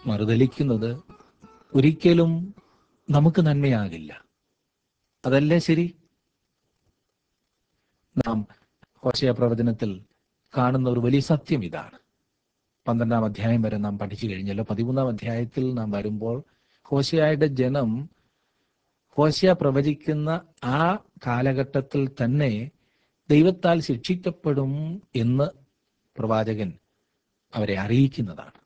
മറുതലിക്കുന്നത് ഒരിക്കലും നമുക്ക് നന്മയാകില്ല അതല്ലേ ശരി നാം ഹോശയ പ്രവചനത്തിൽ കാണുന്ന ഒരു വലിയ സത്യം ഇതാണ് പന്ത്രണ്ടാം അധ്യായം വരെ നാം പഠിച്ചു കഴിഞ്ഞല്ലോ പതിമൂന്നാം അധ്യായത്തിൽ നാം വരുമ്പോൾ ഹോശയായുടെ ജനം ഹോശയ പ്രവചിക്കുന്ന ആ കാലഘട്ടത്തിൽ തന്നെ ദൈവത്താൽ ശിക്ഷിക്കപ്പെടും എന്ന് പ്രവാചകൻ അവരെ അറിയിക്കുന്നതാണ്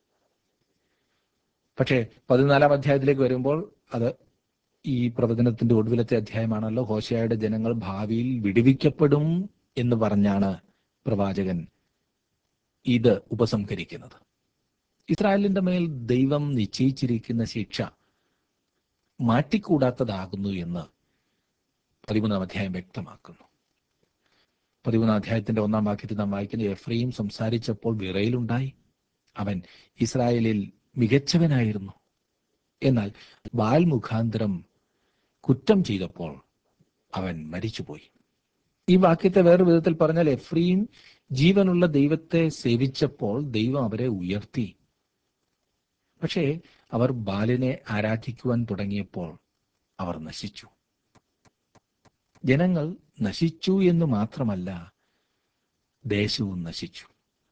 പക്ഷേ പതിനാലാം അധ്യായത്തിലേക്ക് വരുമ്പോൾ അത് ഈ പ്രവചനത്തിന്റെ ഒടുവിലത്തെ അധ്യായമാണല്ലോ ഹോശയായുടെ ജനങ്ങൾ ഭാവിയിൽ വിടുവിക്കപ്പെടും എന്ന് പറഞ്ഞാണ് പ്രവാചകൻ ഇത് ഉപസംഹരിക്കുന്നത് ഇസ്രായേലിന്റെ മേൽ ദൈവം നിശ്ചയിച്ചിരിക്കുന്ന ശിക്ഷ മാറ്റിക്കൂടാത്തതാകുന്നു എന്ന് പതിമൂന്നാം അധ്യായം വ്യക്തമാക്കുന്നു പതിമൂന്നാം അധ്യായത്തിന്റെ ഒന്നാം വാക്യത്തിൽ നാം വായിക്കുന്ന എഫ്രൈം സംസാരിച്ചപ്പോൾ വിറയിലുണ്ടായി അവൻ ഇസ്രായേലിൽ മികച്ചവനായിരുന്നു എന്നാൽ ബാൽ മുഖാന്തരം കുറ്റം ചെയ്തപ്പോൾ അവൻ മരിച്ചുപോയി ഈ വാക്യത്തെ വേറെ വിധത്തിൽ പറഞ്ഞാൽ എഫ്രീം ജീവനുള്ള ദൈവത്തെ സേവിച്ചപ്പോൾ ദൈവം അവരെ ഉയർത്തി പക്ഷേ അവർ ബാലിനെ ആരാധിക്കുവാൻ തുടങ്ങിയപ്പോൾ അവർ നശിച്ചു ജനങ്ങൾ നശിച്ചു എന്ന് മാത്രമല്ല ദേശവും നശിച്ചു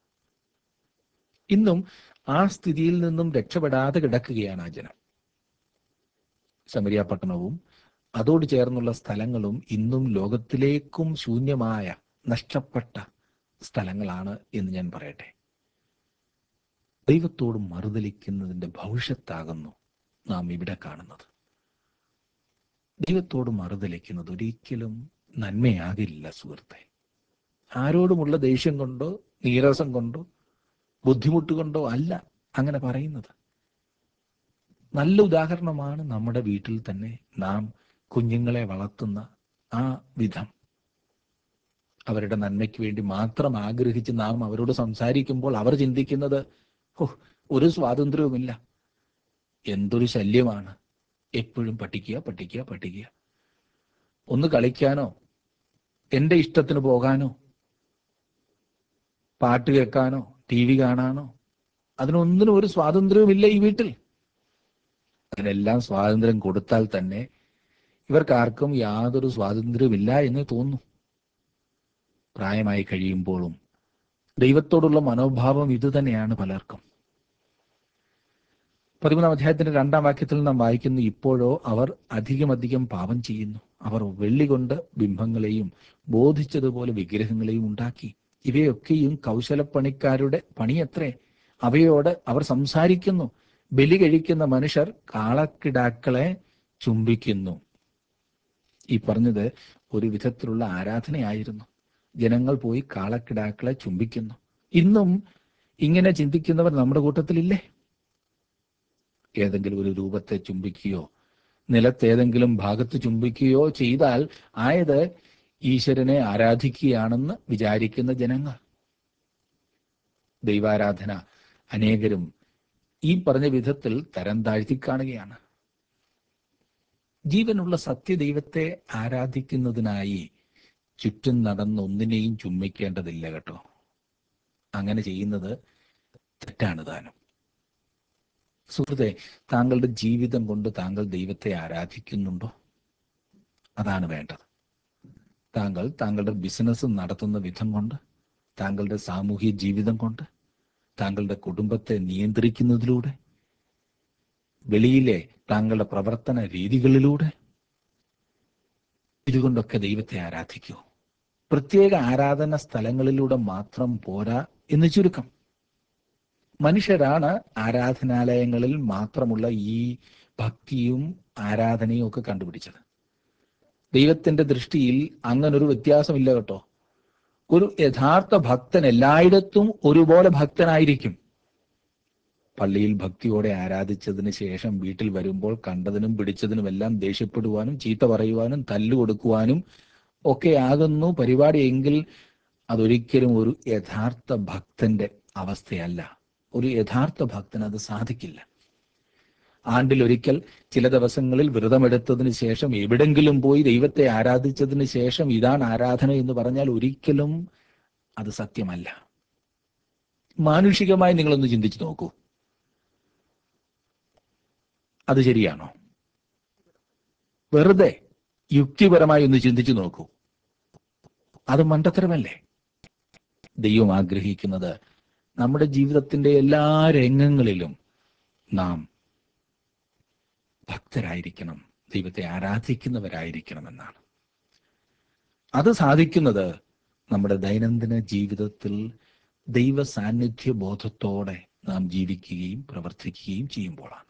ഇന്നും ആ സ്ഥിതിയിൽ നിന്നും രക്ഷപ്പെടാതെ കിടക്കുകയാണ് ആ ജനം സമരിയ പട്ടണവും അതോട് ചേർന്നുള്ള സ്ഥലങ്ങളും ഇന്നും ലോകത്തിലേക്കും ശൂന്യമായ നഷ്ടപ്പെട്ട സ്ഥലങ്ങളാണ് എന്ന് ഞാൻ പറയട്ടെ ദൈവത്തോട് മറുതലിക്കുന്നതിന്റെ ഭവിഷ്യത്താകുന്നു നാം ഇവിടെ കാണുന്നത് ദൈവത്തോട് മറുതലിക്കുന്നത് ഒരിക്കലും നന്മയാകില്ല സുഹൃത്തെ ആരോടുമുള്ള ദേഷ്യം കൊണ്ടോ നീരസം കൊണ്ടോ ബുദ്ധിമുട്ട് കൊണ്ടോ അല്ല അങ്ങനെ പറയുന്നത് നല്ല ഉദാഹരണമാണ് നമ്മുടെ വീട്ടിൽ തന്നെ നാം കുഞ്ഞുങ്ങളെ വളർത്തുന്ന ആ വിധം അവരുടെ നന്മയ്ക്ക് വേണ്ടി മാത്രം ആഗ്രഹിച്ച് നാം അവരോട് സംസാരിക്കുമ്പോൾ അവർ ചിന്തിക്കുന്നത് ഓ ഒരു സ്വാതന്ത്ര്യവുമില്ല എന്തൊരു ശല്യമാണ് എപ്പോഴും പഠിക്കുക പഠിക്കുക പഠിക്കുക ഒന്ന് കളിക്കാനോ എന്റെ ഇഷ്ടത്തിന് പോകാനോ പാട്ട് കേൾക്കാനോ ടി വി കാണാനോ അതിനൊന്നിനും ഒരു സ്വാതന്ത്ര്യവുമില്ല ഈ വീട്ടിൽ അതിനെല്ലാം സ്വാതന്ത്ര്യം കൊടുത്താൽ തന്നെ ഇവർക്കാർക്കും യാതൊരു സ്വാതന്ത്ര്യവുമില്ല എന്ന് തോന്നുന്നു പ്രായമായി കഴിയുമ്പോഴും ദൈവത്തോടുള്ള മനോഭാവം ഇത് തന്നെയാണ് പലർക്കും പതിമൂന്നാം അധ്യായത്തിന്റെ രണ്ടാം വാക്യത്തിൽ നാം വായിക്കുന്നു ഇപ്പോഴോ അവർ അധികം അധികം പാപം ചെയ്യുന്നു അവർ വെള്ളി കൊണ്ട് ബിംബങ്ങളെയും ബോധിച്ചതുപോലെ വിഗ്രഹങ്ങളെയും ഉണ്ടാക്കി ഇവയൊക്കെയും കൗശലപ്പണിക്കാരുടെ പണിയത്രേ അവയോട് അവർ സംസാരിക്കുന്നു ബലി കഴിക്കുന്ന മനുഷ്യർ കാളക്കിടാക്കളെ ചുംബിക്കുന്നു ഈ പറഞ്ഞത് ഒരു വിധത്തിലുള്ള ആരാധനയായിരുന്നു ജനങ്ങൾ പോയി കാളക്കിടാക്കളെ ചുംബിക്കുന്നു ഇന്നും ഇങ്ങനെ ചിന്തിക്കുന്നവർ നമ്മുടെ കൂട്ടത്തിലില്ലേ ഏതെങ്കിലും ഒരു രൂപത്തെ ചുംബിക്കുകയോ നിലത്തേതെങ്കിലും ഭാഗത്ത് ചുംബിക്കുകയോ ചെയ്താൽ ആയത് ഈശ്വരനെ ആരാധിക്കുകയാണെന്ന് വിചാരിക്കുന്ന ജനങ്ങൾ ദൈവാരാധന അനേകരും ഈ പറഞ്ഞ വിധത്തിൽ തരം താഴ്ത്തി കാണുകയാണ് ജീവനുള്ള സത്യദൈവത്തെ ആരാധിക്കുന്നതിനായി ചുറ്റും നടന്ന് ഒന്നിനെയും ചുംബിക്കേണ്ടതില്ല കേട്ടോ അങ്ങനെ ചെയ്യുന്നത് തെറ്റാണ് താനും സുഹൃത്തെ താങ്കളുടെ ജീവിതം കൊണ്ട് താങ്കൾ ദൈവത്തെ ആരാധിക്കുന്നുണ്ടോ അതാണ് വേണ്ടത് താങ്കൾ താങ്കളുടെ ബിസിനസ് നടത്തുന്ന വിധം കൊണ്ട് താങ്കളുടെ സാമൂഹ്യ ജീവിതം കൊണ്ട് താങ്കളുടെ കുടുംബത്തെ നിയന്ത്രിക്കുന്നതിലൂടെ വെളിയിലെ താങ്കളുടെ പ്രവർത്തന രീതികളിലൂടെ ഇതുകൊണ്ടൊക്കെ ദൈവത്തെ ആരാധിക്കൂ പ്രത്യേക ആരാധന സ്ഥലങ്ങളിലൂടെ മാത്രം പോരാ എന്ന് ചുരുക്കം മനുഷ്യരാണ് ആരാധനാലയങ്ങളിൽ മാത്രമുള്ള ഈ ഭക്തിയും ആരാധനയും ഒക്കെ കണ്ടുപിടിച്ചത് ദൈവത്തിന്റെ ദൃഷ്ടിയിൽ അങ്ങനൊരു വ്യത്യാസമില്ല കേട്ടോ ഒരു യഥാർത്ഥ ഭക്തൻ എല്ലായിടത്തും ഒരുപോലെ ഭക്തനായിരിക്കും പള്ളിയിൽ ഭക്തിയോടെ ആരാധിച്ചതിന് ശേഷം വീട്ടിൽ വരുമ്പോൾ കണ്ടതിനും പിടിച്ചതിനുമെല്ലാം ദേഷ്യപ്പെടുവാനും ചീത്ത പറയുവാനും തല്ലു കൊടുക്കുവാനും ഒക്കെ ആകുന്നു പരിപാടി എങ്കിൽ അതൊരിക്കലും ഒരു യഥാർത്ഥ ഭക്തന്റെ അവസ്ഥയല്ല ഒരു യഥാർത്ഥ ഭക്തന് അത് സാധിക്കില്ല ആണ്ടിലൊരിക്കൽ ചില ദിവസങ്ങളിൽ വ്രതമെടുത്തതിന് ശേഷം എവിടെങ്കിലും പോയി ദൈവത്തെ ആരാധിച്ചതിന് ശേഷം ഇതാണ് ആരാധന എന്ന് പറഞ്ഞാൽ ഒരിക്കലും അത് സത്യമല്ല മാനുഷികമായി നിങ്ങളൊന്ന് ചിന്തിച്ചു നോക്കൂ അത് ശരിയാണോ വെറുതെ യുക്തിപരമായി ഒന്ന് ചിന്തിച്ചു നോക്കൂ അത് മണ്ടത്തരമല്ലേ ദൈവം ആഗ്രഹിക്കുന്നത് നമ്മുടെ ജീവിതത്തിന്റെ എല്ലാ രംഗങ്ങളിലും നാം ഭക്തരായിരിക്കണം ദൈവത്തെ ആരാധിക്കുന്നവരായിരിക്കണം എന്നാണ് അത് സാധിക്കുന്നത് നമ്മുടെ ദൈനംദിന ജീവിതത്തിൽ ദൈവ സാന്നിധ്യ ബോധത്തോടെ നാം ജീവിക്കുകയും പ്രവർത്തിക്കുകയും ചെയ്യുമ്പോഴാണ്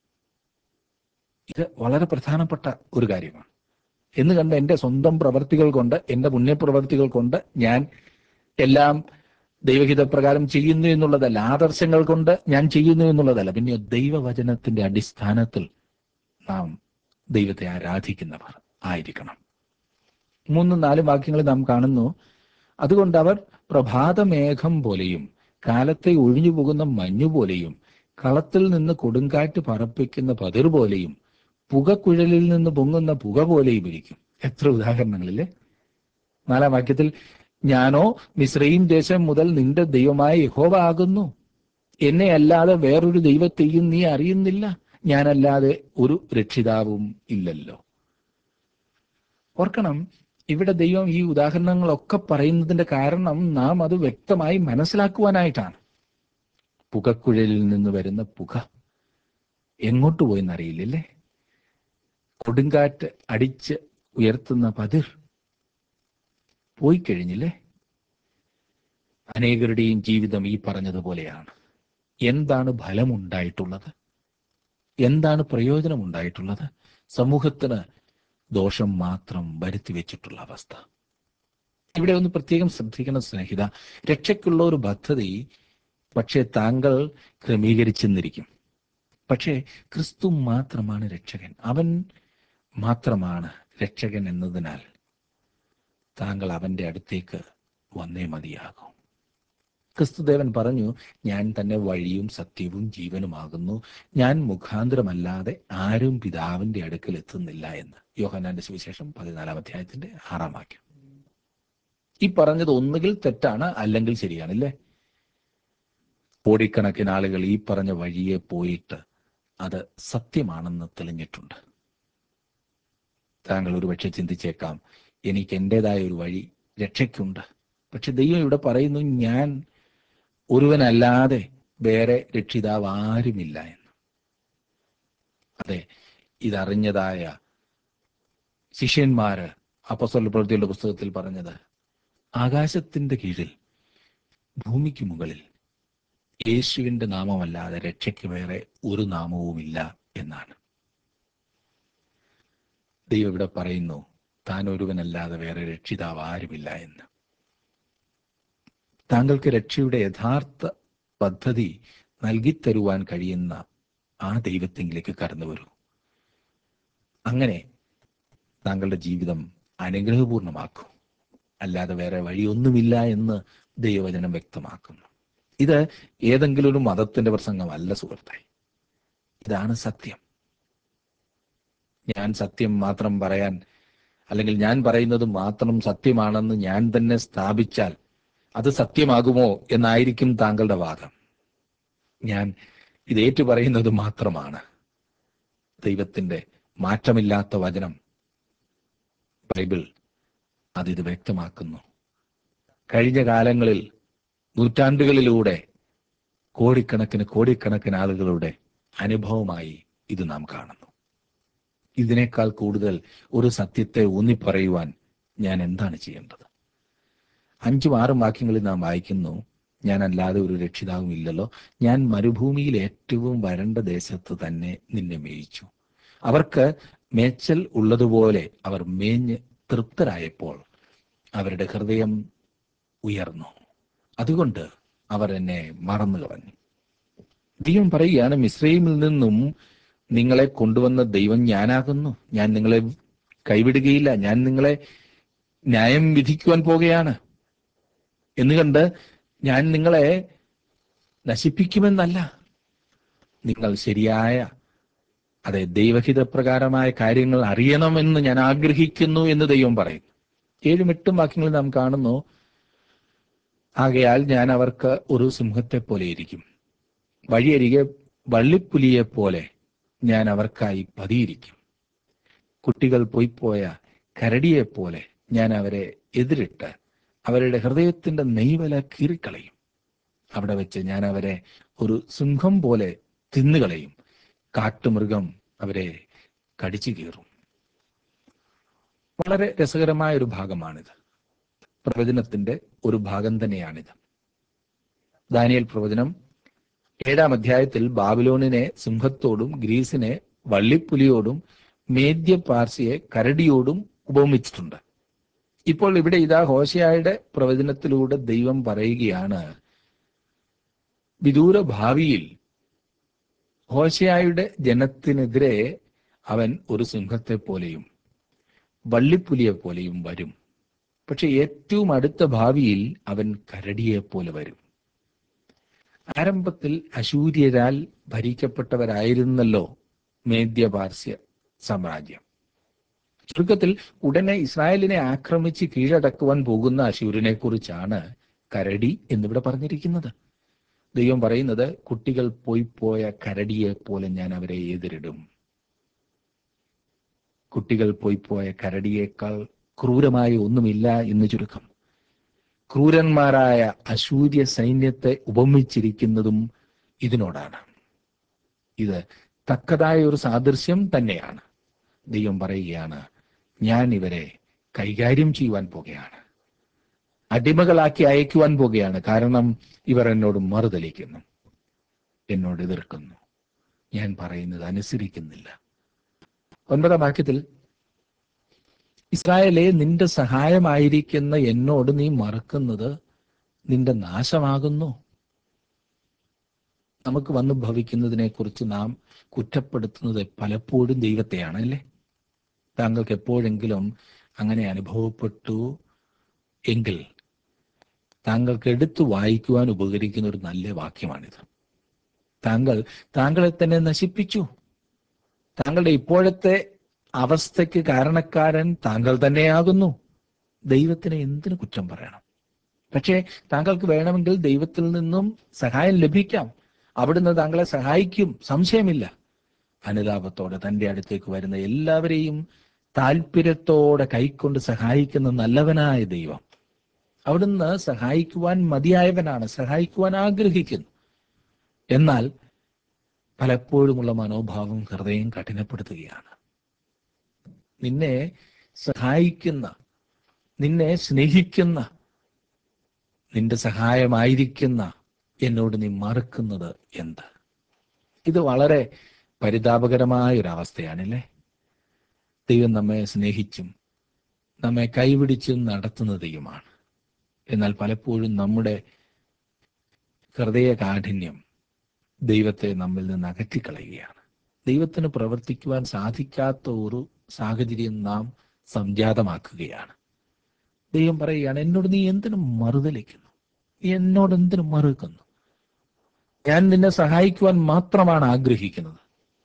ഇത് വളരെ പ്രധാനപ്പെട്ട ഒരു കാര്യമാണ് എന്ന് കണ്ട് എൻ്റെ സ്വന്തം പ്രവർത്തികൾ കൊണ്ട് എൻ്റെ പുണ്യപ്രവർത്തികൾ കൊണ്ട് ഞാൻ എല്ലാം ദൈവഹിതപ്രകാരം ചെയ്യുന്നു എന്നുള്ളതല്ല ആദർശങ്ങൾ കൊണ്ട് ഞാൻ ചെയ്യുന്നു എന്നുള്ളതല്ല പിന്നെ ദൈവവചനത്തിന്റെ അടിസ്ഥാനത്തിൽ നാം ദൈവത്തെ ആരാധിക്കുന്നവർ ആയിരിക്കണം മൂന്നും നാലും വാക്യങ്ങളിൽ നാം കാണുന്നു അതുകൊണ്ട് അവർ പ്രഭാതമേഘം പോലെയും കാലത്തെ ഒഴിഞ്ഞു പോകുന്ന മഞ്ഞു പോലെയും കളത്തിൽ നിന്ന് കൊടുങ്കാറ്റ് പറപ്പിക്കുന്ന പതിർ പോലെയും പുകക്കുഴലിൽ നിന്ന് പൊങ്ങുന്ന പുക പോലെയും ഇരിക്കും എത്ര ഉദാഹരണങ്ങളില്ലേ നാലാം വാക്യത്തിൽ ഞാനോ മിശ്രയും ദേശം മുതൽ നിന്റെ ദൈവമായ യഹോവ ആകുന്നു എന്നെ അല്ലാതെ വേറൊരു ദൈവത്തെയും നീ അറിയുന്നില്ല ഞാനല്ലാതെ ഒരു രക്ഷിതാവും ഇല്ലല്ലോ ഓർക്കണം ഇവിടെ ദൈവം ഈ ഉദാഹരണങ്ങളൊക്കെ പറയുന്നതിന്റെ കാരണം നാം അത് വ്യക്തമായി മനസ്സിലാക്കുവാനായിട്ടാണ് പുകക്കുഴലിൽ നിന്ന് വരുന്ന പുക എങ്ങോട്ട് പോയെന്നറിയില്ലല്ലേ കൊടുങ്കാറ്റ് അടിച്ച് ഉയർത്തുന്ന പതിർ പോയി കഴിഞ്ഞില്ലേ അനേകരുടെയും ജീവിതം ഈ പറഞ്ഞതുപോലെയാണ് എന്താണ് ഫലമുണ്ടായിട്ടുള്ളത് എന്താണ് പ്രയോജനമുണ്ടായിട്ടുള്ളത് സമൂഹത്തിന് ദോഷം മാത്രം വരുത്തി വെച്ചിട്ടുള്ള അവസ്ഥ ഇവിടെ ഒന്ന് പ്രത്യേകം ശ്രദ്ധിക്കണം സ്നേഹിത രക്ഷയ്ക്കുള്ള ഒരു പദ്ധതി പക്ഷേ താങ്കൾ ക്രമീകരിച്ചെന്നിരിക്കും പക്ഷേ ക്രിസ്തു മാത്രമാണ് രക്ഷകൻ അവൻ മാത്രമാണ് രക്ഷകൻ എന്നതിനാൽ താങ്കൾ അവന്റെ അടുത്തേക്ക് വന്നേ മതിയാകും ക്രിസ്തുദേവൻ പറഞ്ഞു ഞാൻ തന്നെ വഴിയും സത്യവും ജീവനുമാകുന്നു ഞാൻ മുഖാന്തരമല്ലാതെ ആരും പിതാവിന്റെ അടുക്കൽ എത്തുന്നില്ല എന്ന് യോഹന്നാന്റെ സുവിശേഷം പതിനാലാം അധ്യായത്തിന്റെ ആറാം വാക്യം ഈ പറഞ്ഞത് ഒന്നുകിൽ തെറ്റാണ് അല്ലെങ്കിൽ ശരിയാണല്ലേ കോടിക്കണക്കിന് ആളുകൾ ഈ പറഞ്ഞ വഴിയെ പോയിട്ട് അത് സത്യമാണെന്ന് തെളിഞ്ഞിട്ടുണ്ട് താങ്കൾ ഒരുപക്ഷെ ചിന്തിച്ചേക്കാം എനിക്ക് എൻ്റെതായ ഒരു വഴി രക്ഷയ്ക്കുണ്ട് പക്ഷെ ദൈവം ഇവിടെ പറയുന്നു ഞാൻ ഒരുവനല്ലാതെ വേറെ രക്ഷിതാവ് ആരുമില്ല എന്ന് അതെ ഇതറിഞ്ഞതായ ശിഷ്യന്മാര് അപ്പസ്വല പ്രവൃത്തിയുടെ പുസ്തകത്തിൽ പറഞ്ഞത് ആകാശത്തിന്റെ കീഴിൽ ഭൂമിക്ക് മുകളിൽ യേശുവിന്റെ നാമമല്ലാതെ രക്ഷയ്ക്ക് വേറെ ഒരു നാമവുമില്ല എന്നാണ് ദൈവം ഇവിടെ പറയുന്നു താൻ ഒരുവനല്ലാതെ വേറെ രക്ഷിതാവ് ആരുമില്ല എന്ന് താങ്കൾക്ക് രക്ഷയുടെ യഥാർത്ഥ പദ്ധതി നൽകിത്തരുവാൻ കഴിയുന്ന ആ ദൈവത്തെങ്കിലേക്ക് കടന്നു വരൂ അങ്ങനെ താങ്കളുടെ ജീവിതം അനുഗ്രഹപൂർണമാക്കൂ അല്ലാതെ വേറെ വഴിയൊന്നുമില്ല എന്ന് ദൈവവചനം വ്യക്തമാക്കുന്നു ഇത് ഏതെങ്കിലും ഒരു മതത്തിന്റെ പ്രസംഗമല്ല സുഹൃത്തെ ഇതാണ് സത്യം ഞാൻ സത്യം മാത്രം പറയാൻ അല്ലെങ്കിൽ ഞാൻ പറയുന്നത് മാത്രം സത്യമാണെന്ന് ഞാൻ തന്നെ സ്ഥാപിച്ചാൽ അത് സത്യമാകുമോ എന്നായിരിക്കും താങ്കളുടെ വാദം ഞാൻ ഇത് ഏറ്റു പറയുന്നത് മാത്രമാണ് ദൈവത്തിന്റെ മാറ്റമില്ലാത്ത വചനം ബൈബിൾ അതിത് വ്യക്തമാക്കുന്നു കഴിഞ്ഞ കാലങ്ങളിൽ നൂറ്റാണ്ടുകളിലൂടെ കോടിക്കണക്കിന് കോടിക്കണക്കിന് ആളുകളുടെ അനുഭവമായി ഇത് നാം കാണുന്നു ഇതിനേക്കാൾ കൂടുതൽ ഒരു സത്യത്തെ ഊന്നിപ്പറയുവാൻ ഞാൻ എന്താണ് ചെയ്യേണ്ടത് അഞ്ചും ആറും വാക്യങ്ങളിൽ നാം വായിക്കുന്നു ഞാൻ അല്ലാതെ ഒരു രക്ഷിതാവും ഇല്ലല്ലോ ഞാൻ മരുഭൂമിയിൽ ഏറ്റവും വരണ്ട ദേശത്ത് തന്നെ നിന്നെ മേയിച്ചു അവർക്ക് മേച്ചൽ ഉള്ളതുപോലെ അവർ മേഞ്ഞ് തൃപ്തരായപ്പോൾ അവരുടെ ഹൃദയം ഉയർന്നു അതുകൊണ്ട് അവർ എന്നെ മറന്നു കളഞ്ഞു ദൈവം പറയുകയാണ് മിശ്രൈമിൽ നിന്നും നിങ്ങളെ കൊണ്ടുവന്ന ദൈവം ഞാനാകുന്നു ഞാൻ നിങ്ങളെ കൈവിടുകയില്ല ഞാൻ നിങ്ങളെ ന്യായം വിധിക്കുവാൻ പോകുകയാണ് എന്ന് കണ്ട് ഞാൻ നിങ്ങളെ നശിപ്പിക്കുമെന്നല്ല നിങ്ങൾ ശരിയായ അതെ ദൈവഹിതപ്രകാരമായ കാര്യങ്ങൾ അറിയണമെന്ന് ഞാൻ ആഗ്രഹിക്കുന്നു എന്ന് ദൈവം പറയുന്നു ഏഴും എട്ടും വാക്യങ്ങളിൽ നാം കാണുന്നു ആകയാൽ ഞാൻ അവർക്ക് ഒരു സിംഹത്തെ പോലെ ഇരിക്കും വഴിയരികെ വള്ളിപ്പുലിയെ പോലെ ഞാൻ അവർക്കായി പതിയിരിക്കും കുട്ടികൾ പോയിപ്പോയ കരടിയെപ്പോലെ ഞാൻ അവരെ എതിരിട്ട് അവരുടെ ഹൃദയത്തിന്റെ നെയ്വല കീറിക്കളയും അവിടെ വെച്ച് ഞാൻ അവരെ ഒരു സിംഹം പോലെ തിന്നുകളയും കാട്ടുമൃഗം അവരെ കടിച്ചു കീറും വളരെ രസകരമായ ഒരു ഭാഗമാണിത് പ്രവചനത്തിന്റെ ഒരു ഭാഗം തന്നെയാണിത് ദാനിയൽ പ്രവചനം ഏഴാം അധ്യായത്തിൽ ബാബിലോണിനെ സിംഹത്തോടും ഗ്രീസിനെ വള്ളിപ്പുലിയോടും മേദ്യ പാർസിയെ കരടിയോടും ഉപമിച്ചിട്ടുണ്ട് ഇപ്പോൾ ഇവിടെ ഇതാ ഹോശയായുടെ പ്രവചനത്തിലൂടെ ദൈവം പറയുകയാണ് വിദൂര ഭാവിയിൽ ഹോശയായുടെ ജനത്തിനെതിരെ അവൻ ഒരു സിംഹത്തെ പോലെയും വള്ളിപ്പുലിയെ പോലെയും വരും പക്ഷെ ഏറ്റവും അടുത്ത ഭാവിയിൽ അവൻ കരടിയെ പോലെ വരും ആരംഭത്തിൽ അശൂര്യരാൽ ഭരിക്കപ്പെട്ടവരായിരുന്നല്ലോ മേദ്യപാർസ്യ സാമ്രാജ്യം ചുരുക്കത്തിൽ ഉടനെ ഇസ്രായേലിനെ ആക്രമിച്ച് കീഴടക്കുവാൻ പോകുന്ന അശൂരിനെ കുറിച്ചാണ് കരടി എന്നിവിടെ പറഞ്ഞിരിക്കുന്നത് ദൈവം പറയുന്നത് കുട്ടികൾ പോയി പോയ കരടിയെ പോലെ ഞാൻ അവരെ എതിരിടും കുട്ടികൾ പോയി പോയ കരടിയേക്കാൾ ക്രൂരമായ ഒന്നുമില്ല എന്ന് ചുരുക്കം ക്രൂരന്മാരായ അശൂര്യ സൈന്യത്തെ ഉപമിച്ചിരിക്കുന്നതും ഇതിനോടാണ് ഇത് തക്കതായ ഒരു സാദൃശ്യം തന്നെയാണ് ദൈവം പറയുകയാണ് ഞാൻ ഇവരെ കൈകാര്യം ചെയ്യുവാൻ പോകുകയാണ് അടിമകളാക്കി അയക്കുവാൻ പോകുകയാണ് കാരണം ഇവർ എന്നോട് മറുതലിക്കുന്നു എന്നോട് എതിർക്കുന്നു ഞാൻ പറയുന്നത് അനുസരിക്കുന്നില്ല ഒൻപതാം വാക്യത്തിൽ ഇസ്രായേലെ നിന്റെ സഹായമായിരിക്കുന്ന എന്നോട് നീ മറക്കുന്നത് നിന്റെ നാശമാകുന്നു നമുക്ക് വന്നു ഭവിക്കുന്നതിനെ കുറിച്ച് നാം കുറ്റപ്പെടുത്തുന്നത് പലപ്പോഴും ദൈവത്തെയാണ് അല്ലേ താങ്കൾക്ക് എപ്പോഴെങ്കിലും അങ്ങനെ അനുഭവപ്പെട്ടു എങ്കിൽ താങ്കൾക്ക് എടുത്തു വായിക്കുവാൻ ഉപകരിക്കുന്ന ഒരു നല്ല വാക്യമാണിത് താങ്കൾ താങ്കളെ തന്നെ നശിപ്പിച്ചു താങ്കളുടെ ഇപ്പോഴത്തെ അവസ്ഥയ്ക്ക് കാരണക്കാരൻ താങ്കൾ തന്നെയാകുന്നു ദൈവത്തിന് എന്തിനു കുറ്റം പറയണം പക്ഷേ താങ്കൾക്ക് വേണമെങ്കിൽ ദൈവത്തിൽ നിന്നും സഹായം ലഭിക്കാം അവിടുന്ന് താങ്കളെ സഹായിക്കും സംശയമില്ല അനുതാപത്തോടെ തന്റെ അടുത്തേക്ക് വരുന്ന എല്ലാവരെയും താല്പര്യത്തോടെ കൈക്കൊണ്ട് സഹായിക്കുന്ന നല്ലവനായ ദൈവം അവിടുന്ന് സഹായിക്കുവാൻ മതിയായവനാണ് സഹായിക്കുവാൻ ആഗ്രഹിക്കുന്നു എന്നാൽ പലപ്പോഴുമുള്ള മനോഭാവം ഹൃദയം കഠിനപ്പെടുത്തുകയാണ് നിന്നെ സഹായിക്കുന്ന നിന്നെ സ്നേഹിക്കുന്ന നിന്റെ സഹായമായിരിക്കുന്ന എന്നോട് നീ മറക്കുന്നത് എന്ത് ഇത് വളരെ പരിതാപകരമായ ഒരു അവസ്ഥയാണല്ലേ ദൈവം നമ്മെ സ്നേഹിച്ചും നമ്മെ കൈപിടിച്ചും നടത്തുന്ന ദൈവമാണ് എന്നാൽ പലപ്പോഴും നമ്മുടെ ഹൃദയ കാഠിന്യം ദൈവത്തെ നമ്മിൽ നിന്ന് അകറ്റിക്കളയുകയാണ് ദൈവത്തിന് പ്രവർത്തിക്കുവാൻ സാധിക്കാത്ത ഒരു സാഹചര്യം നാം സംജാതമാക്കുകയാണ് ദൈവം പറയുകയാണ് എന്നോട് നീ എന്തിനു മറുതലിക്കുന്നു നീ എന്നോട് എന്തിനു മറുക്കുന്നു ഞാൻ നിന്നെ സഹായിക്കുവാൻ മാത്രമാണ് ആഗ്രഹിക്കുന്നത്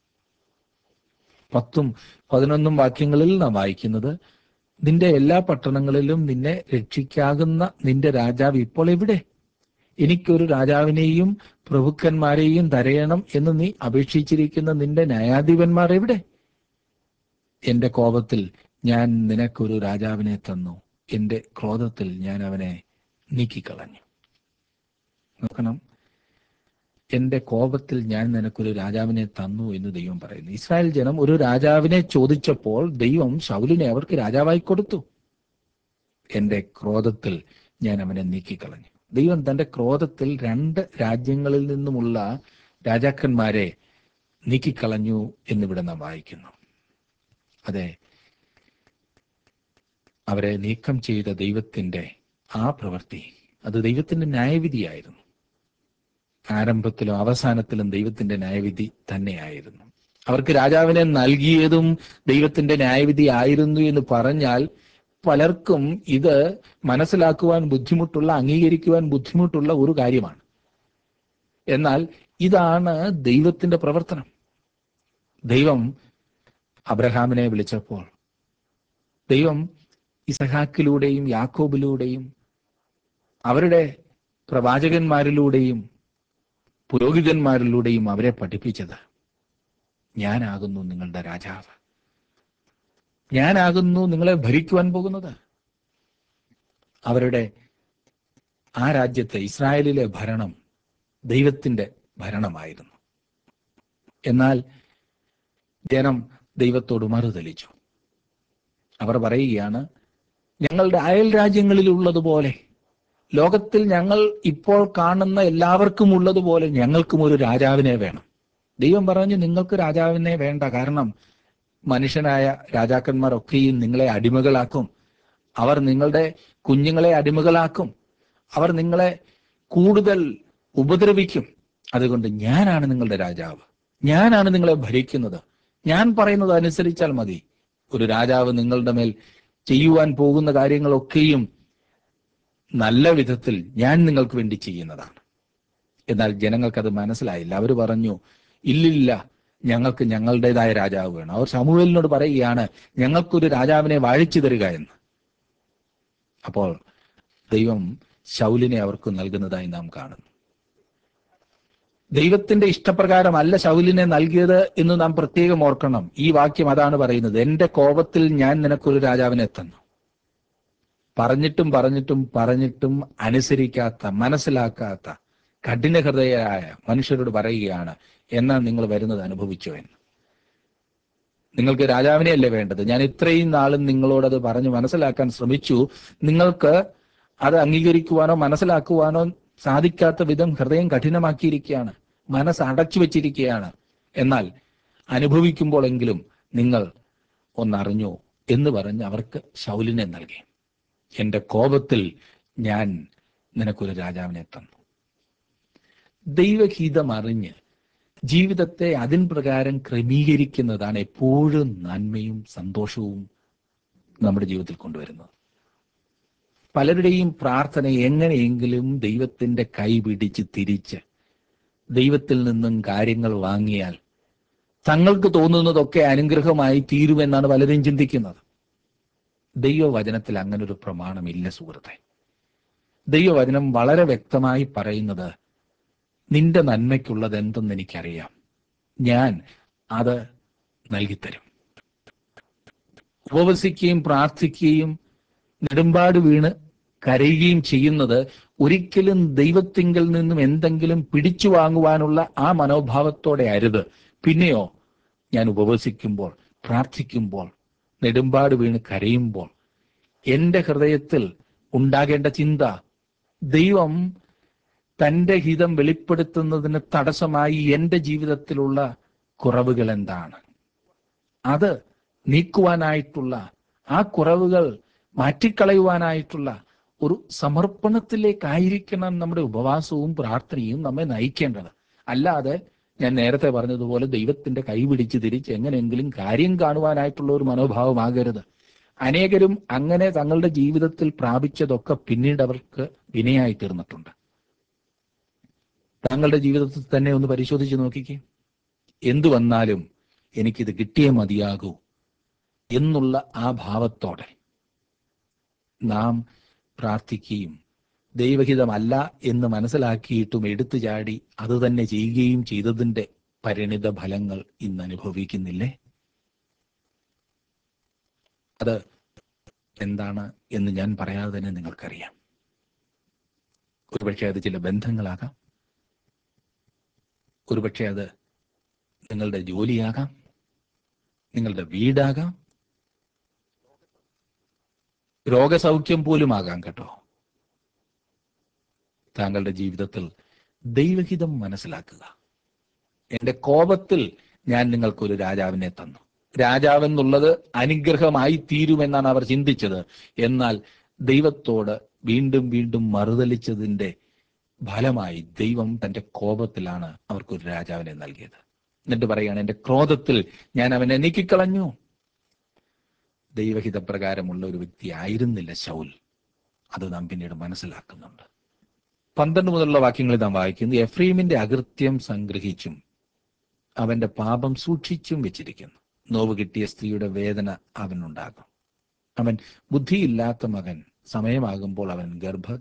പത്തും പതിനൊന്നും വാക്യങ്ങളിൽ നാം വായിക്കുന്നത് നിന്റെ എല്ലാ പട്ടണങ്ങളിലും നിന്നെ രക്ഷിക്കാകുന്ന നിന്റെ രാജാവ് ഇപ്പോൾ എവിടെ എനിക്കൊരു രാജാവിനെയും പ്രഭുക്കന്മാരെയും തരയണം എന്ന് നീ അപേക്ഷിച്ചിരിക്കുന്ന നിന്റെ ന്യായാധിപന്മാർ എവിടെ എന്റെ കോപത്തിൽ ഞാൻ നിനക്കൊരു രാജാവിനെ തന്നു എന്റെ ക്രോധത്തിൽ ഞാൻ അവനെ നീക്കിക്കളഞ്ഞു നോക്കണം എന്റെ കോപത്തിൽ ഞാൻ നിനക്കൊരു രാജാവിനെ തന്നു എന്ന് ദൈവം പറയുന്നു ഇസ്രായേൽ ജനം ഒരു രാജാവിനെ ചോദിച്ചപ്പോൾ ദൈവം ശൗലിനെ അവർക്ക് രാജാവായി കൊടുത്തു എന്റെ ക്രോധത്തിൽ ഞാൻ അവനെ നീക്കിക്കളഞ്ഞു ദൈവം തന്റെ ക്രോധത്തിൽ രണ്ട് രാജ്യങ്ങളിൽ നിന്നുമുള്ള രാജാക്കന്മാരെ നീക്കിക്കളഞ്ഞു എന്നിവിടെ നാം വായിക്കുന്നു അതെ അവരെ നീക്കം ചെയ്ത ദൈവത്തിന്റെ ആ പ്രവൃത്തി അത് ദൈവത്തിന്റെ ന്യായവിധിയായിരുന്നു ആരംഭത്തിലും അവസാനത്തിലും ദൈവത്തിന്റെ ന്യായവിധി തന്നെയായിരുന്നു അവർക്ക് രാജാവിനെ നൽകിയതും ദൈവത്തിന്റെ ന്യായവിധി ആയിരുന്നു എന്ന് പറഞ്ഞാൽ പലർക്കും ഇത് മനസ്സിലാക്കുവാൻ ബുദ്ധിമുട്ടുള്ള അംഗീകരിക്കുവാൻ ബുദ്ധിമുട്ടുള്ള ഒരു കാര്യമാണ് എന്നാൽ ഇതാണ് ദൈവത്തിന്റെ പ്രവർത്തനം ദൈവം അബ്രഹാമിനെ വിളിച്ചപ്പോൾ ദൈവം ഇസഹാക്കിലൂടെയും യാക്കോബിലൂടെയും അവരുടെ പ്രവാചകന്മാരിലൂടെയും പുരോഹിതന്മാരിലൂടെയും അവരെ പഠിപ്പിച്ചത് ഞാനാകുന്നു നിങ്ങളുടെ രാജാവ് ഞാനാകുന്നു നിങ്ങളെ ഭരിക്കുവാൻ പോകുന്നത് അവരുടെ ആ രാജ്യത്തെ ഇസ്രായേലിലെ ഭരണം ദൈവത്തിന്റെ ഭരണമായിരുന്നു എന്നാൽ ജനം ദൈവത്തോട് മറുതലിച്ചു അവർ പറയുകയാണ് ഞങ്ങളുടെ അയൽ രാജ്യങ്ങളിൽ ഉള്ളതുപോലെ ലോകത്തിൽ ഞങ്ങൾ ഇപ്പോൾ കാണുന്ന എല്ലാവർക്കും ഉള്ളതുപോലെ ഞങ്ങൾക്കും ഒരു രാജാവിനെ വേണം ദൈവം പറഞ്ഞു നിങ്ങൾക്ക് രാജാവിനെ വേണ്ട കാരണം മനുഷ്യനായ രാജാക്കന്മാരൊക്കെയും നിങ്ങളെ അടിമകളാക്കും അവർ നിങ്ങളുടെ കുഞ്ഞുങ്ങളെ അടിമകളാക്കും അവർ നിങ്ങളെ കൂടുതൽ ഉപദ്രവിക്കും അതുകൊണ്ട് ഞാനാണ് നിങ്ങളുടെ രാജാവ് ഞാനാണ് നിങ്ങളെ ഭരിക്കുന്നത് ഞാൻ പറയുന്നത് അനുസരിച്ചാൽ മതി ഒരു രാജാവ് നിങ്ങളുടെ മേൽ ചെയ്യുവാൻ പോകുന്ന കാര്യങ്ങളൊക്കെയും നല്ല വിധത്തിൽ ഞാൻ നിങ്ങൾക്ക് വേണ്ടി ചെയ്യുന്നതാണ് എന്നാൽ ജനങ്ങൾക്കത് മനസ്സിലായില്ല അവർ പറഞ്ഞു ഇല്ലില്ല ഞങ്ങൾക്ക് ഞങ്ങളുടേതായ രാജാവ് വേണം അവർ സമൂഹലിനോട് പറയുകയാണ് ഞങ്ങൾക്കൊരു രാജാവിനെ വാഴിച്ചു തരിക എന്ന് അപ്പോൾ ദൈവം ശൗലിനെ അവർക്ക് നൽകുന്നതായി നാം കാണുന്നു ദൈവത്തിന്റെ ഇഷ്ടപ്രകാരമല്ല ശൗലിനെ നൽകിയത് എന്ന് നാം പ്രത്യേകം ഓർക്കണം ഈ വാക്യം അതാണ് പറയുന്നത് എന്റെ കോപത്തിൽ ഞാൻ നിനക്കൊരു രാജാവിനെ തന്നു പറഞ്ഞിട്ടും പറഞ്ഞിട്ടും പറഞ്ഞിട്ടും അനുസരിക്കാത്ത മനസ്സിലാക്കാത്ത കഠിന ഹൃദയരായ മനുഷ്യരോട് പറയുകയാണ് എന്നാ നിങ്ങൾ വരുന്നത് അനുഭവിച്ചോ എന്ന് നിങ്ങൾക്ക് രാജാവിനെയല്ലേ വേണ്ടത് ഞാൻ ഇത്രയും നാളും നിങ്ങളോട് അത് പറഞ്ഞ് മനസ്സിലാക്കാൻ ശ്രമിച്ചു നിങ്ങൾക്ക് അത് അംഗീകരിക്കുവാനോ മനസ്സിലാക്കുവാനോ സാധിക്കാത്ത വിധം ഹൃദയം കഠിനമാക്കിയിരിക്കുകയാണ് മനസ്സ് അടച്ചു വെച്ചിരിക്കുകയാണ് എന്നാൽ അനുഭവിക്കുമ്പോഴെങ്കിലും നിങ്ങൾ ഒന്നറിഞ്ഞോ എന്ന് പറഞ്ഞ് അവർക്ക് ശൗലിനെ നൽകി എന്റെ കോപത്തിൽ ഞാൻ നിനക്കൊരു രാജാവിനെ തന്നു ദൈവഹിതം അറിഞ്ഞ് ജീവിതത്തെ അതിൻ പ്രകാരം ക്രമീകരിക്കുന്നതാണ് എപ്പോഴും നന്മയും സന്തോഷവും നമ്മുടെ ജീവിതത്തിൽ കൊണ്ടുവരുന്നത് പലരുടെയും പ്രാർത്ഥന എങ്ങനെയെങ്കിലും ദൈവത്തിന്റെ കൈ പിടിച്ച് തിരിച്ച് ദൈവത്തിൽ നിന്നും കാര്യങ്ങൾ വാങ്ങിയാൽ തങ്ങൾക്ക് തോന്നുന്നതൊക്കെ അനുഗ്രഹമായി തീരുമെന്നാണ് പലരും ചിന്തിക്കുന്നത് ദൈവവചനത്തിൽ അങ്ങനെ ഒരു പ്രമാണമില്ല സുഹൃത്തെ ദൈവവചനം വളരെ വ്യക്തമായി പറയുന്നത് നിന്റെ നന്മയ്ക്കുള്ളത് എന്തെന്ന് എനിക്കറിയാം ഞാൻ അത് നൽകിത്തരും ഉപവസിക്കുകയും പ്രാർത്ഥിക്കുകയും നെടുമ്പാട് വീണ് കരയുകയും ചെയ്യുന്നത് ഒരിക്കലും ദൈവത്തിങ്കിൽ നിന്നും എന്തെങ്കിലും പിടിച്ചു വാങ്ങുവാനുള്ള ആ മനോഭാവത്തോടെ അരുത് പിന്നെയോ ഞാൻ ഉപവസിക്കുമ്പോൾ പ്രാർത്ഥിക്കുമ്പോൾ നെടുമ്പാട് വീണ് കരയുമ്പോൾ എന്റെ ഹൃദയത്തിൽ ഉണ്ടാകേണ്ട ചിന്ത ദൈവം തന്റെ ഹിതം വെളിപ്പെടുത്തുന്നതിന് തടസ്സമായി എന്റെ ജീവിതത്തിലുള്ള കുറവുകൾ എന്താണ് അത് നീക്കുവാനായിട്ടുള്ള ആ കുറവുകൾ മാറ്റിക്കളയുവാനായിട്ടുള്ള ഒരു സമർപ്പണത്തിലേക്കായിരിക്കണം നമ്മുടെ ഉപവാസവും പ്രാർത്ഥനയും നമ്മെ നയിക്കേണ്ടത് അല്ലാതെ ഞാൻ നേരത്തെ പറഞ്ഞതുപോലെ ദൈവത്തിന്റെ കൈ പിടിച്ച് തിരിച്ച് എങ്ങനെയെങ്കിലും കാര്യം കാണുവാനായിട്ടുള്ള ഒരു മനോഭാവമാകരുത് അനേകരും അങ്ങനെ തങ്ങളുടെ ജീവിതത്തിൽ പ്രാപിച്ചതൊക്കെ പിന്നീട് അവർക്ക് വിനയായി തീർന്നിട്ടുണ്ട് താങ്കളുടെ ജീവിതത്തിൽ തന്നെ ഒന്ന് പരിശോധിച്ച് നോക്കിക്കേ എന്തു വന്നാലും എനിക്കിത് കിട്ടിയേ മതിയാകൂ എന്നുള്ള ആ ഭാവത്തോടെ നാം പ്രാർത്ഥിക്കുകയും ദൈവഹിതമല്ല എന്ന് മനസ്സിലാക്കിയിട്ടും എടുത്തു ചാടി അത് തന്നെ ചെയ്യുകയും ചെയ്തതിന്റെ പരിണിത ഫലങ്ങൾ ഇന്ന് അനുഭവിക്കുന്നില്ലേ അത് എന്താണ് എന്ന് ഞാൻ പറയാതെ തന്നെ നിങ്ങൾക്കറിയാം ഒരുപക്ഷെ അത് ചില ബന്ധങ്ങളാകാം ഒരുപക്ഷെ അത് നിങ്ങളുടെ ജോലിയാകാം നിങ്ങളുടെ വീടാകാം രോഗസൗഖ്യം പോലും ആകാം കേട്ടോ താങ്കളുടെ ജീവിതത്തിൽ ദൈവഹിതം മനസ്സിലാക്കുക എന്റെ കോപത്തിൽ ഞാൻ നിങ്ങൾക്കൊരു രാജാവിനെ തന്നു രാജാവെന്നുള്ളത് അനുഗ്രഹമായി തീരുമെന്നാണ് അവർ ചിന്തിച്ചത് എന്നാൽ ദൈവത്തോട് വീണ്ടും വീണ്ടും മറുതലിച്ചതിന്റെ ഫലമായി ദൈവം തന്റെ കോപത്തിലാണ് അവർക്കൊരു രാജാവിനെ നൽകിയത് എന്നിട്ട് പറയാണ് എന്റെ ക്രോധത്തിൽ ഞാൻ അവനെ നീക്കിക്കളഞ്ഞു ദൈവഹിതപ്രകാരമുള്ള ഒരു വ്യക്തി ആയിരുന്നില്ല ശൗൽ അത് നാം പിന്നീട് മനസ്സിലാക്കുന്നുണ്ട് പന്ത്രണ്ട് മുതലുള്ള വാക്യങ്ങളിൽ നാം വായിക്കുന്നു എഫ്രീമിന്റെ അകൃത്യം സംഗ്രഹിച്ചും അവന്റെ പാപം സൂക്ഷിച്ചും വെച്ചിരിക്കുന്നു നോവ് കിട്ടിയ സ്ത്രീയുടെ വേദന അവനുണ്ടാകും അവൻ ബുദ്ധിയില്ലാത്ത മകൻ സമയമാകുമ്പോൾ അവൻ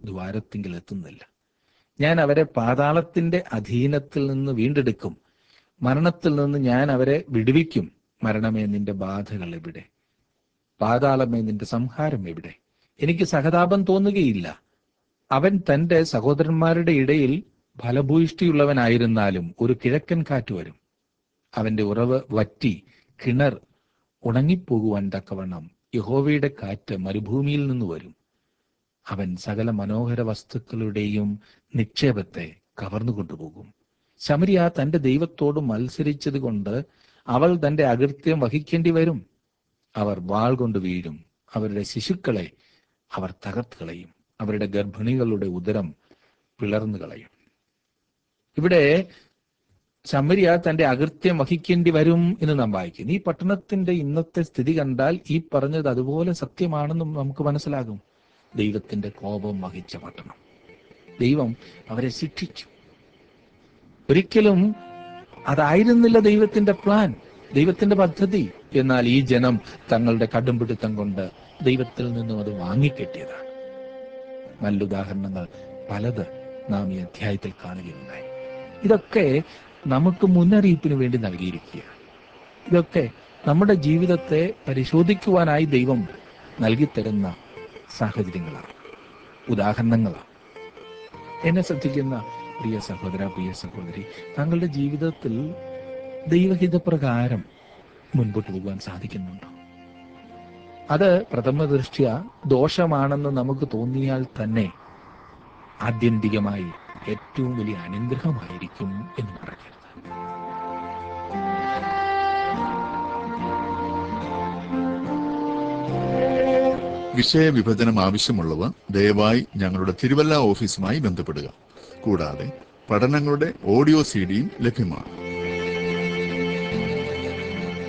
ഗർഭദ്വാരത്തിങ്കിൽ എത്തുന്നില്ല ഞാൻ അവരെ പാതാളത്തിന്റെ അധീനത്തിൽ നിന്ന് വീണ്ടെടുക്കും മരണത്തിൽ നിന്ന് ഞാൻ അവരെ വിടുവിക്കും മരണമേ നിന്റെ ബാധകൾ എവിടെ പാതാളമേ നിന്റെ സംഹാരം എവിടെ എനിക്ക് സഹതാപം തോന്നുകയില്ല അവൻ തന്റെ സഹോദരന്മാരുടെ ഇടയിൽ ഫലഭൂയിഷ്ടിയുള്ളവനായിരുന്നാലും ഒരു കിഴക്കൻ കാറ്റ് വരും അവന്റെ ഉറവ് വറ്റി കിണർ ഉണങ്ങിപ്പോകുവാൻ തക്കവണ്ണം യഹോവയുടെ കാറ്റ് മരുഭൂമിയിൽ നിന്ന് വരും അവൻ സകല മനോഹര വസ്തുക്കളുടെയും നിക്ഷേപത്തെ കവർന്നു കൊണ്ടുപോകും ശമരിയ തന്റെ ദൈവത്തോട് മത്സരിച്ചത് കൊണ്ട് അവൾ തന്റെ അകൃത്യം വഹിക്കേണ്ടി വരും അവർ വാൾ കൊണ്ട് വീഴും അവരുടെ ശിശുക്കളെ അവർ തകർത്ത് കളയും അവരുടെ ഗർഭിണികളുടെ ഉദരം പിളർന്നു കളയും ഇവിടെ ശമരിയ തന്റെ അകൃത്യം വഹിക്കേണ്ടി വരും എന്ന് നാം വായിക്കുന്നു ഈ പട്ടണത്തിന്റെ ഇന്നത്തെ സ്ഥിതി കണ്ടാൽ ഈ പറഞ്ഞത് അതുപോലെ സത്യമാണെന്നും നമുക്ക് മനസ്സിലാകും ദൈവത്തിന്റെ കോപം വഹിച്ച പട്ടണം ദൈവം അവരെ ശിക്ഷിച്ചു ഒരിക്കലും അതായിരുന്നില്ല ദൈവത്തിന്റെ പ്ലാൻ ദൈവത്തിന്റെ പദ്ധതി എന്നാൽ ഈ ജനം തങ്ങളുടെ കടുംപിടുത്തം കൊണ്ട് ദൈവത്തിൽ നിന്നും അത് വാങ്ങിക്കെട്ടിയതാണ് നല്ല ഉദാഹരണങ്ങൾ പലത് നാം ഈ അധ്യായത്തിൽ കാണുകയുണ്ടായി ഇതൊക്കെ നമുക്ക് മുന്നറിയിപ്പിന് വേണ്ടി നൽകിയിരിക്കുകയാണ് ഇതൊക്കെ നമ്മുടെ ജീവിതത്തെ പരിശോധിക്കുവാനായി ദൈവം നൽകിത്തരുന്ന സാഹചര്യങ്ങളാണ് ഉദാഹരണങ്ങളാണ് എന്നെ ശ്രദ്ധിക്കുന്ന പ്രിയ സഹോദര പ്രിയ സഹോദരി താങ്കളുടെ ജീവിതത്തിൽ ദൈവഹിതപ്രകാരം മുൻപോട്ട് പോകുവാൻ സാധിക്കുന്നുണ്ടോ അത് പ്രഥമ ദൃഷ്ട്യ ദോഷമാണെന്ന് നമുക്ക് തോന്നിയാൽ തന്നെ ആത്യന്തികമായി ഏറ്റവും വലിയ അനുഗ്രഹമായിരിക്കും എന്ന് പറയരുത് വിഷയവിഭജനം ആവശ്യമുള്ളവർ ദയവായി ഞങ്ങളുടെ തിരുവല്ല ഓഫീസുമായി ബന്ധപ്പെടുക കൂടാതെ പഠനങ്ങളുടെ ഓഡിയോ സി ഡിയും ലഭ്യമാണ്